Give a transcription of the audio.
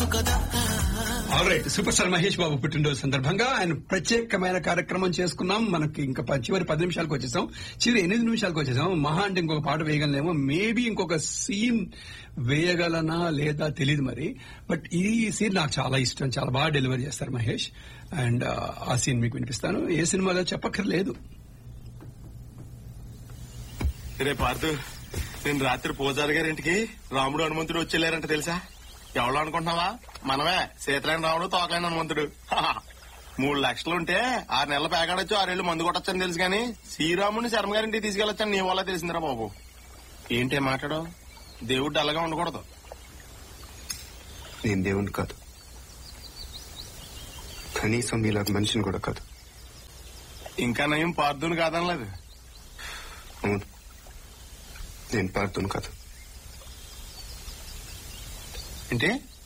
Alright super star Mahesh Babu పుట్టినరోజు సందర్భంగా ఆయన ప్రత్యేకమైన కార్యక్రమం చేసుకున్నాం మనకి ఇంకా ప- చివరి పది నిమిషాలకు వచ్చేసాం చివరి ఎనిమిది నిమిషాలకు వచ్చేసాం మహా అంటే ఇంకొక పాట వేయగలనేమో మేబీ ఇంకొక సీన్ వేయగలనా లేదా తెలియదు మరి బట్ ఈ సీన్ నాకు చాలా ఇష్టం చాలా బాగా డెలివరీ చేస్తారు మహేష్ అండ్ ఆ సీన్ మీకు వినిపిస్తాను ఏ సినిమాలో చెప్పక్కర్లేదు రే పార్థు నేను రాత్రి పూజారి గారింటికి రాముడు హనుమంతుడు వచ్చేళ్ళారంట తెలుసా ఎవరు అనుకుంటున్నావా మనమే సీతలైన రాముడు తోకలైన హనుమంతుడు హాహా. మూడు లక్షలు ఉంటే ఆరు నెలలు పేకాడొచ్చు ఆరేళ్లు మందు కొట్టొచ్చని తెలుసు కానీ శ్రీరాముడిని శర్మ గారింటికి తీసుకెళ్ళొచ్చని నీ వల్ల తెలిసిందిరా బాబు ఏంటి మాట్లాడవు దేవుడు డల్లగా ఉండకూడదు నేను దేవుని కాదు కనీసం మీలాగా మనిషిని కూడా కాదు ఇంకా నయం పార్థుని కాదనలేదు అవును నేను పాడుతును కాదు అంటే